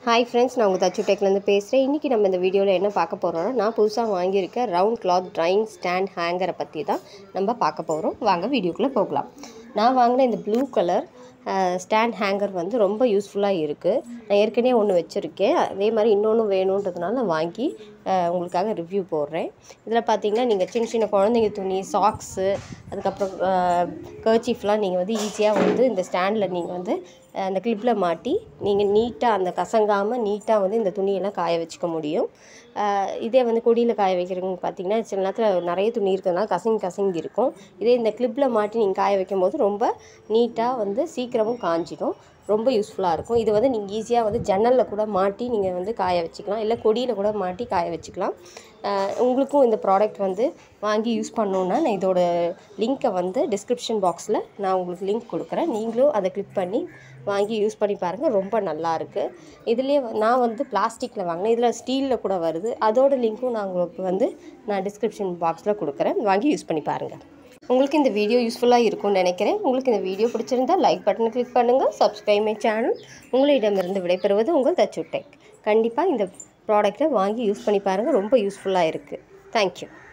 hi friends நான் உங்கள் தச்சு டெக்லேருந்து பேசுகிறேன் இன்றைக்கி நம்ம இந்த வீடியோவில் என்ன பார்க்க போகிறோம்னா நான் புதுசாக வாங்கியிருக்க ரவுண்ட் கிளாத் ட்ரைங் ஸ்டாண்ட் ஹேங்கரை பற்றி தான் நம்ம பார்க்க போகிறோம் வாங்க வீடியோக்குள்ளே போகலாம் நான் வாங்கின இந்த ப்ளூ கலர் ஸ்டாண்ட் ஹேங்கர் வந்து ரொம்ப யூஸ்ஃபுல்லாக இருக்குது நான் ஏற்கனவே ஒன்று வச்சுருக்கேன் அதே மாதிரி இன்னொன்று வேணுன்றதுனால நான் வாங்கி அஹ், உங்களுக்காக ரிவ்யூ போடுறேன் இதில் பார்த்தீங்கன்னா நீங்கள் சின்ன சின்ன குழந்தைங்க துணி சாக்ஸு அதுக்கப்புறம் கர்ச்சீஃப்லாம் நீங்கள் வந்து ஈஸியாக வந்து இந்த ஸ்டாண்டில் நீங்கள் வந்து அஹ், அந்த கிளிப்பில் மாட்டி நீங்கள் நீட்டாக அந்த கசங்காமல் நீட்டாக வந்து இந்த துணியெல்லாம் காய வச்சுக்க முடியும் அஹ், இதே வந்து கொடியில் காய வைக்கிறவங்க பார்த்தீங்கன்னா சில நேரத்தில் நிறைய துணி இருக்கிறதுனால கசங்கி கசங்கி இருக்கும் இதே இந்த கிளிப்பில் மாட்டி நீங்கள் காய வைக்கும் போது ரொம்ப நீட்டாக வந்து சீக்கிரமும் காஞ்சிடும் ரொம்ப யூஸ்ஃபுல்லாக இருக்கும் இது வந்து நீங்கள் ஈஸியாக வந்து ஜன்னலில் கூட மாட்டி நீங்கள் வந்து காய வச்சுக்கலாம் இல்லை கொடியில் கூட மாட்டி காய வச்சுக்கலாம் அஹ் உங்களுக்கும் இந்த ப்ராடக்ட் வந்து வாங்கி யூஸ் பண்ணணுன்னா நான் இதோட லிங்க்கை வந்து டிஸ்கிரிப்ஷன் பாக்ஸில் நான் உங்களுக்கு லிங்க் கொடுக்குறேன் நீங்களும் அதை கிளிக் பண்ணி வாங்கி யூஸ் பண்ணி பாருங்கள் ரொம்ப நல்லா இருக்குது இதுலேயே வ- நான் வந்து பிளாஸ்டிக்கில் வாங்கினேன் இதில் ஸ்டீலில் கூட வருது அதோட லிங்க்கும் நான் உங்களுக்கு வந்து நான் டிஸ்கிரிப்ஷன் பாக்ஸில் கொடுக்குறேன் வாங்கி யூஸ் பண்ணி பாருங்கள் உங்களுக்கு இந்த வீடியோ யூஸ்ஃபுல்லாக இருக்கும்னு நினைக்கிறேன் உங்களுக்கு இந்த வீடியோ பிடிச்சிருந்தா லைக் பட்டனை கிளிக் பண்ணுங்கள் சப்ஸ்கிரைப் மை சேனல் உங்களிடமிருந்து விடைபெறுவது உங்கள் தச்சு டெக் கண்டிப்பாக இந்த ப்ராடக்ட்டை வாங்கி யூஸ் பண்ணி பாருங்கள் ரொம்ப யூஸ்ஃபுல்லாக இருக்குது தேங்க்யூ